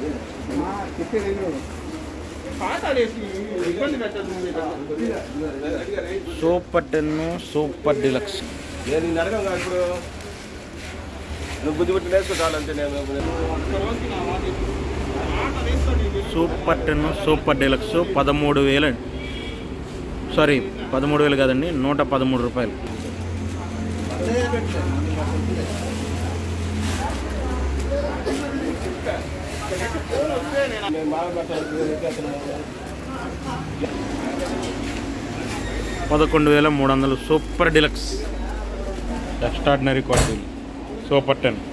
super ten super deluxe నేను నిన్ను అడగను ఇప్పుడు నువ్వు బుద్ధి పుట్టి నేర్చుకుంటానంటే నేను సూపర్ టెన్ సూపర్ డిలక్స్ పదమూడు వేలు సారీ పదమూడు వేలు కాదండి నూట పదమూడు రూపాయలు నేను మాట్లాడతాను పదకొండు వేల మూడు వందలు super deluxe extraordinary quality super ten